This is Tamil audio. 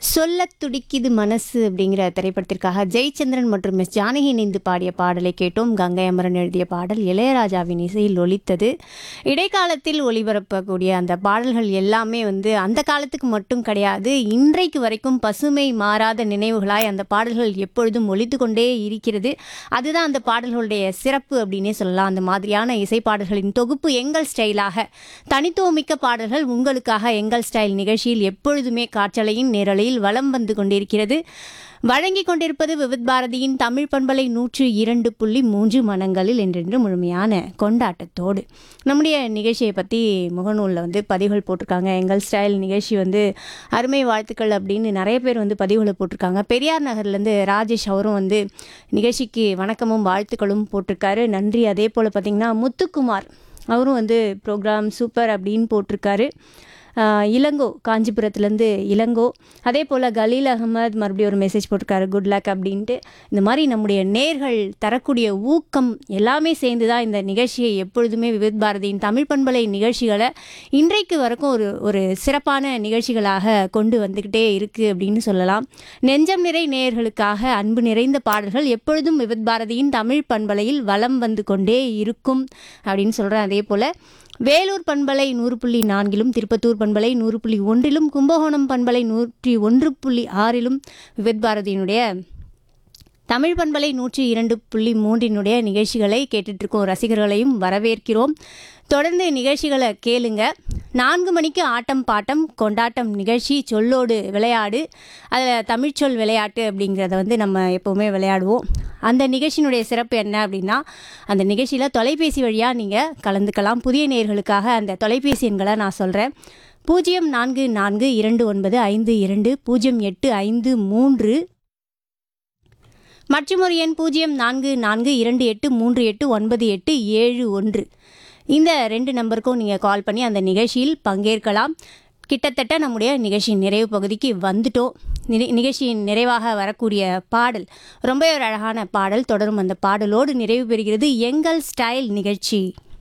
சொல்லத் துடிக்குது மனசு அப்படிங்கிற திரைப்படத்திற்காக ஜெயச்சந்திரன் மற்றும் எஸ் ஜானகி இணைந்து பாடிய பாடலை கேட்டோம் கங்கை அமரன் எழுதிய பாடல் இளையராஜாவின் இசையில் ஒலித்தது இடைக்காலத்தில் ஒளிபரப்பக்கூடிய அந்த பாடல்கள் எல்லாமே வந்து அந்த காலத்துக்கு மட்டும் கிடையாது இன்றைக்கு வரைக்கும் பசுமை மாறாத நினைவுகளாய் அந்த பாடல்கள் எப்பொழுதும் ஒலித்து கொண்டே இருக்கிறது அதுதான் அந்த பாடல்களுடைய சிறப்பு அப்படின்னே சொல்லலாம் அந்த மாதிரியான இசை பாடல்களின் தொகுப்பு எங்கள் ஸ்டைலாக தனித்துவமிக்க பாடல்கள் உங்களுக்காக எங்கள் ஸ்டைல் நிகழ்ச்சியில் எப்பொழுதுமே காற்றலையின் நேரலையில் வலம் வந்து கொண்டிருக்கிறது வழங்கி கொண்டிருப்பது விவித் பாரதியின் தமிழ் பண்பலை நூற்று இரண்டு புள்ளி மூன்று மனங்களில் என்றென்று முழுமையான கொண்டாட்டத்தோடு நம்முடைய நிகழ்ச்சியை பற்றி முகநூலில் வந்து பதிவுகள் போட்டிருக்காங்க எங்கள் ஸ்டைல் நிகழ்ச்சி வந்து அருமை வாழ்த்துக்கள் அப்படின்னு நிறைய பேர் வந்து பதிவுகளை போட்டிருக்காங்க பெரியார் நகர்லேருந்து ராஜேஷ் அவரும் வந்து நிகழ்ச்சிக்கு வணக்கமும் வாழ்த்துக்களும் போட்டிருக்காரு நன்றி அதே போல் பார்த்திங்கன்னா முத்துக்குமார் அவரும் வந்து ப்ரோக்ராம் சூப்பர் அப்படின்னு போட்டிருக்காரு ஆஹ் இளங்கோ காஞ்சிபுரத்துலேருந்து இளங்கோ அதே போல் கலீல் அகமது மறுபடியும் ஒரு மெசேஜ் போட்டிருக்காரு குட் லக் அப்படின்ட்டு இந்த மாதிரி நம்முடைய நேர்கள் தரக்கூடிய ஊக்கம் எல்லாமே சேர்ந்து தான் இந்த நிகழ்ச்சியை எப்பொழுதுமே விவித் பாரதியின் தமிழ் பண்பலை நிகழ்ச்சிகளை இன்றைக்கு வரைக்கும் ஒரு ஒரு சிறப்பான நிகழ்ச்சிகளாக கொண்டு வந்துக்கிட்டே இருக்குது அப்படின்னு சொல்லலாம் நெஞ்சம் நிறை நேயர்களுக்காக அன்பு நிறைந்த பாடல்கள் எப்பொழுதும் விவித் பாரதியின் தமிழ் பண்பலையில் வலம் வந்து கொண்டே இருக்கும் அப்படின்னு சொல்கிறேன் அதே போல் வேலூர் பண்பலை நூறு புள்ளி நான்கிலும் திருப்பத்தூர் பண்பலை நூறு புள்ளி ஒன்றிலும் கும்பகோணம் பண்பலை நூற்றி ஒன்று புள்ளி ஆறிலும் விவித் பாரதியினுடைய தமிழ் பண்பலை நூற்றி இரண்டு புள்ளி மூன்றினுடைய நிகழ்ச்சிகளை கேட்டுட்டு இருக்கோம் ரசிகர்களையும் வரவேற்கிறோம் தொடர்ந்து நிகழ்ச்சிகளை கேளுங்க நான்கு மணிக்கு ஆட்டம் பாட்டம் கொண்டாட்டம் நிகழ்ச்சி சொல்லோடு விளையாடு அதில் தமிழ்ச்சொல் விளையாட்டு அப்படிங்கிறத வந்து நம்ம எப்போவுமே விளையாடுவோம் அந்த நிகழ்ச்சியினுடைய சிறப்பு என்ன அப்படின்னா அந்த நிகழ்ச்சியில் தொலைபேசி வழியாக நீங்கள் கலந்துக்கலாம் புதிய நேயர்களுக்காக அந்த தொலைபேசி எண்களை நான் சொல்கிறேன் பூஜ்ஜியம் நான்கு நான்கு இரண்டு ஒன்பது ஐந்து இரண்டு பூஜ்ஜியம் எட்டு ஐந்து மூன்று மற்றும் ஒரு எண் பூஜ்ஜியம் நான்கு நான்கு இரண்டு எட்டு மூன்று எட்டு ஒன்பது எட்டு ஏழு ஒன்று இந்த ரெண்டு நம்பருக்கும் நீங்கள் கால் பண்ணி அந்த நிகழ்ச்சியில் பங்கேற்கலாம் கிட்டத்தட்ட நம்முடைய நிகழ்ச்சியின் நிறைவு பகுதிக்கு வந்துட்டோம் நிறை நிகழ்ச்சியின் நிறைவாக வரக்கூடிய பாடல் ரொம்ப ஒரு அழகான பாடல் தொடரும் அந்த பாடலோடு நிறைவு பெறுகிறது எங்கள் ஸ்டைல் நிகழ்ச்சி